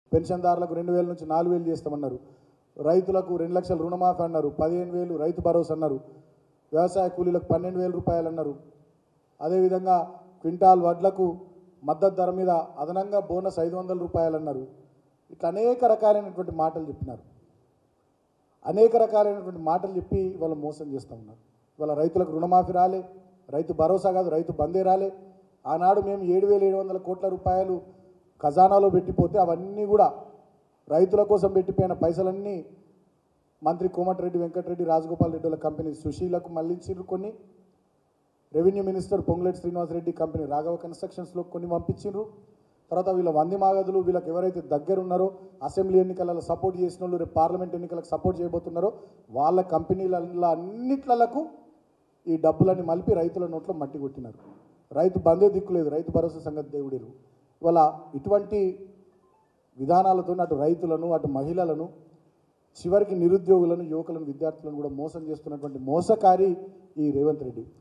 పెన్షన్దారులకు రెండు వేల నుంచి నాలుగు వేలు చేస్తామన్నారు రైతులకు రెండు లక్షల రుణమాఫీ అన్నారు పదిహేను వేలు రైతు భరోసా అన్నారు వ్యవసాయ కూలీలకు పన్నెండు వేల రూపాయలు అన్నారు అదేవిధంగా క్వింటాల్ వడ్లకు మద్దతు ధర మీద అదనంగా బోనస్ ఐదు వందల రూపాయలు అన్నారు ఇట్లా అనేక రకాలైనటువంటి మాటలు చెప్పినారు అనేక రకాలైనటువంటి మాటలు చెప్పి వాళ్ళు మోసం చేస్తూ ఉన్నారు ఇవాళ రైతులకు రుణమాఫీ రాలే రైతు భరోసా కాదు రైతు బందే రాలే ఆనాడు మేము ఏడు వేల ఏడు వందల కోట్ల రూపాయలు ఖజానాలో పెట్టిపోతే అవన్నీ కూడా రైతుల కోసం పెట్టిపోయిన పైసలన్నీ మంత్రి కోమటిరెడ్డి వెంకటరెడ్డి రాజగోపాల్ రెడ్డి వాళ్ళ కంపెనీ సుశీలకు మళ్ళించారు కొన్ని revenue minister Ponguleti Srinivasa Reddy company Raghava కన్స్ట్రక్షన్స్లో కొన్ని పంపించిండ్రు తర్వాత వీళ్ళ వంది మాగదులు వీళ్ళకి ఎవరైతే దగ్గర ఉన్నారో అసెంబ్లీ ఎన్నికలలో సపోర్ట్ చేసిన వాళ్ళు రేపు పార్లమెంట్ ఎన్నికలకు సపోర్ట్ చేయబోతున్నారో వాళ్ళ కంపెనీలలో అన్నిట్లకు ఈ డబ్బులన్నీ మలిపి రైతుల నోట్లో మట్టి కొట్టినారు రైతు బందే దిక్కులేదు రైతు భరోసా సంగతి దేవుడిరు ఇవాళ ఇటువంటి విధానాలతో అటు రైతులను అటు మహిళలను చివరికి నిరుద్యోగులను యువకులను విద్యార్థులను కూడా మోసం చేస్తున్నటువంటి మోసకారి ఈ రేవంత్ రెడ్డి